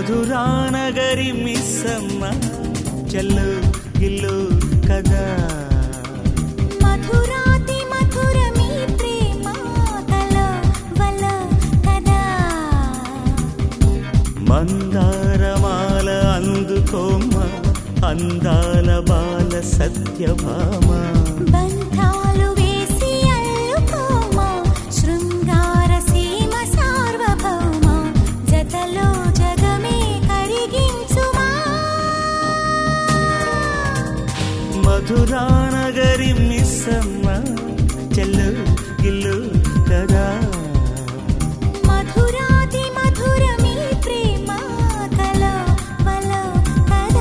మధురానగరి మిస్సమ్మ చెల్లు గిల్లు కదా మధురాతి మధురమీ ప్రేమ కల వల కదా మందారమాల అందుకోమ్మ అందాల బాల సత్యభామ బంధాలు వేసి అల్లుకోమ శృంగార సీమ సార్వభౌమ జతలో జగమే కరిగించుమా మధురానగరి మిస్సమ్మ చెల్లు గిల్లు కదా మధురాతి మధురమీ ప్రేమ కల వల కదా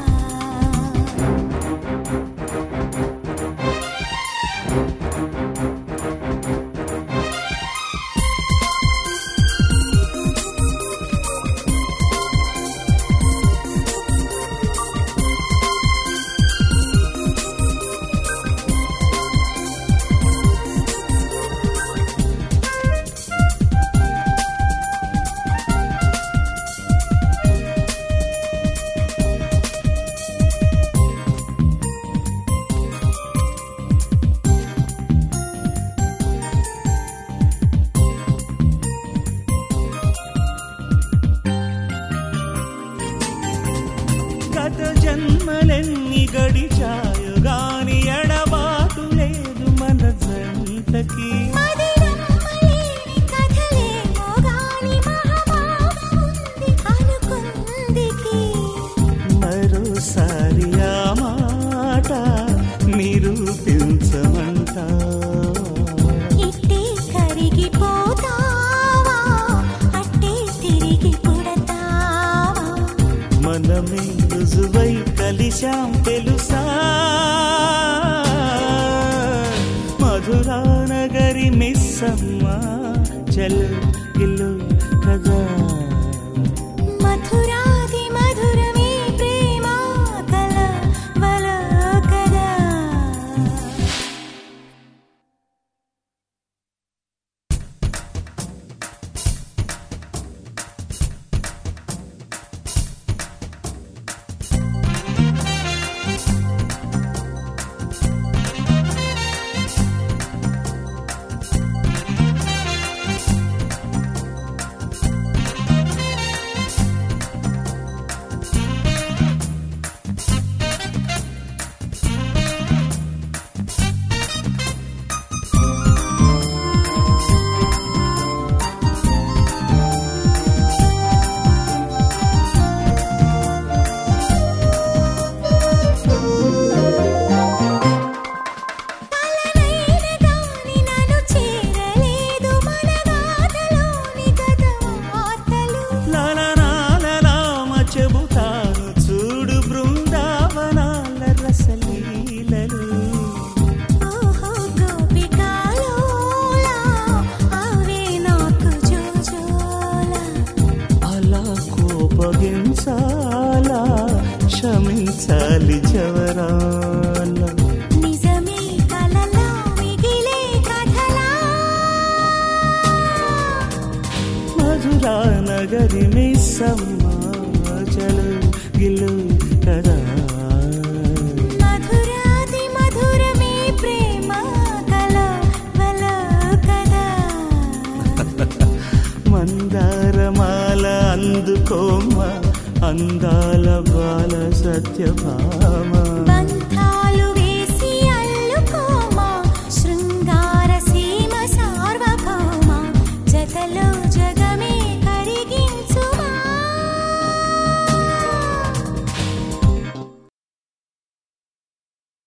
గత జన్మలెన్ని గడిచాయో గాని ఎడబాటు లేదు మన జంటకి మదిరమ్మలేని కథలేమో గాని మహాభావముంది అనుకుందికి మరోసారి ఆ మాట నిరూపించమంట ఇట్టే కరిగిపోతావా అట్టే తిరిగి పుడతావా మనమే రుజువై కలిశాం తెలుసా మధురానగరి మిస్సమ్మ చల్ గిల్లు కదా మధురాది మధురమే ప్రేమ కల వల కదా కలనైన గాని నన్ను చేరలేదు మన గాథలోని గత వార్తలు లలనాలలామ చెబుతాను చూడు బృందావనాల రసలీలలు ఓహో గోపికాలోలా అవే నాకు జోజోలా అలా కోపగించాలా క్షమించాలి జవరాల నిజమే కలలా మిగిలే కథలా మధురా నగరి మిస్సమ్మ చలు గిల్లు కదా మధురాది మధురమే ప్రేమ కల వల కదా మందారమాల అందుకోమ్మ అందాల బాల సత్యభామ బంధ